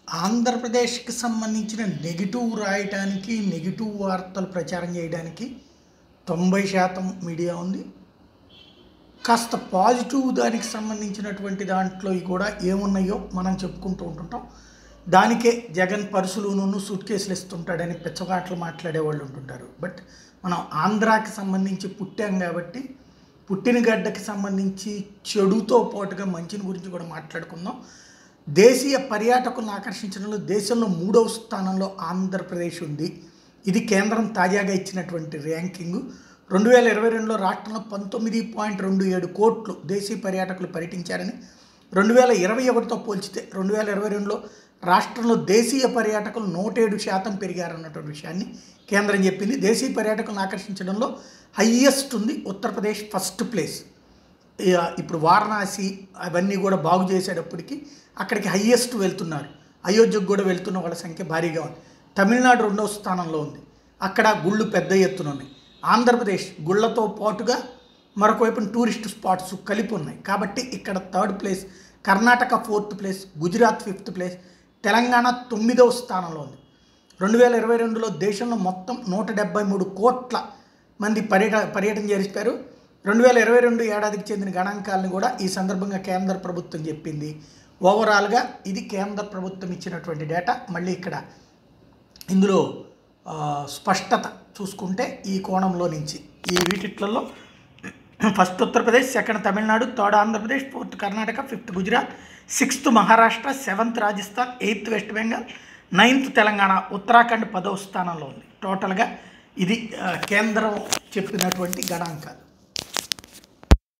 ఆంధ్రప్రదేశ్కి సంబంధించిన నెగిటివ్ రాయటానికి నెగిటివ్ వార్తలు ప్రచారం చేయడానికి తొంభై శాతం మీడియా ఉంది కాస్త పాజిటివ్ దానికి సంబంధించినటువంటి దాంట్లో కూడా ఏమున్నాయో మనం చెప్పుకుంటూ ఉంటుంటాం దానికే జగన్ పర్సులును సూట్ కేసులు ఇస్తుంటాడని పెచ్చగాట్లు మాట్లాడే వాళ్ళు ఉంటుంటారు బట్ మనం ఆంధ్రాకి సంబంధించి పుట్టాం కాబట్టి పుట్టిన గడ్డకి సంబంధించి చెడుతో పాటుగా మంచిని గురించి కూడా మాట్లాడుకుందాం దేశీయ పర్యాటకులను ఆకర్షించడంలో దేశంలో మూడవ స్థానంలో ఆంధ్రప్రదేశ్ ఉంది ఇది కేంద్రం తాజాగా ఇచ్చినటువంటి ర్యాంకింగ్ రెండు వేల ఇరవై రెండులో రాష్ట్రంలో పంతొమ్మిది పాయింట్ రెండు ఏడు కోట్లు దేశీయ పర్యాటకులు పర్యటించారని రెండు వేల ఇరవై ఒకటితో పోల్చితే రెండు వేల ఇరవై రెండులో రాష్ట్రంలో దేశీయ పర్యాటకులు నూట ఏడు శాతం పెరిగారన్నటువంటి విషయాన్ని కేంద్రం చెప్పింది దేశీయ పర్యాటకులను ఆకర్షించడంలో హయ్యెస్ట్ ఉంది ఉత్తరప్రదేశ్ ఫస్ట్ ప్లేస్ ఇక ఇప్పుడు వారణాసి అవన్నీ కూడా బాగు చేసేటప్పటికి అక్కడికి హయ్యెస్ట్ వెళ్తున్నారు అయోధ్యకు కూడా వెళ్తున్న వాళ్ళ సంఖ్య భారీగా ఉంది తమిళనాడు రెండవ స్థానంలో ఉంది అక్కడ గుళ్ళు పెద్ద ఎత్తున ఉన్నాయి ఆంధ్రప్రదేశ్ గుళ్ళతో పాటుగా మరొక వైపున టూరిస్ట్ స్పాట్స్ కలిపి ఉన్నాయి కాబట్టి ఇక్కడ third place Karnataka fourth place Gujarat fifth place Telangana తొమ్మిదవ స్థానంలో ఉంది రెండు వేల ఇరవై రెండులో దేశంలో మొత్తం నూట డెబ్బై మూడు కోట్ల మంది పర్యట పర్యటన చేరిపారు రెండు వేల ఇరవై రెండు ఏడాదికి చెందిన గణాంకాలను కూడా ఈ సందర్భంగా కేంద్ర ప్రభుత్వం చెప్పింది ఓవరాల్గా ఇది కేంద్ర ప్రభుత్వం ఇచ్చినటువంటి డేటా మళ్ళీ ఇక్కడ ఇందులో ఆ, స్పష్టత చూసుకుంటే ఈ కోణంలో నుంచి ఈ వీటిట్లలో first Uttar Pradesh second Tamil Nadu third Andhra Pradesh fourth Karnataka fifth Gujarat sixth Maharashtra seventh Rajasthan eighth West Bengal ninth Telangana Uttarakhand పదవ స్థానంలో ఉంది టోటల్గా ఇది ఆ, కేంద్రం చెప్పినటువంటి గణాంకాలు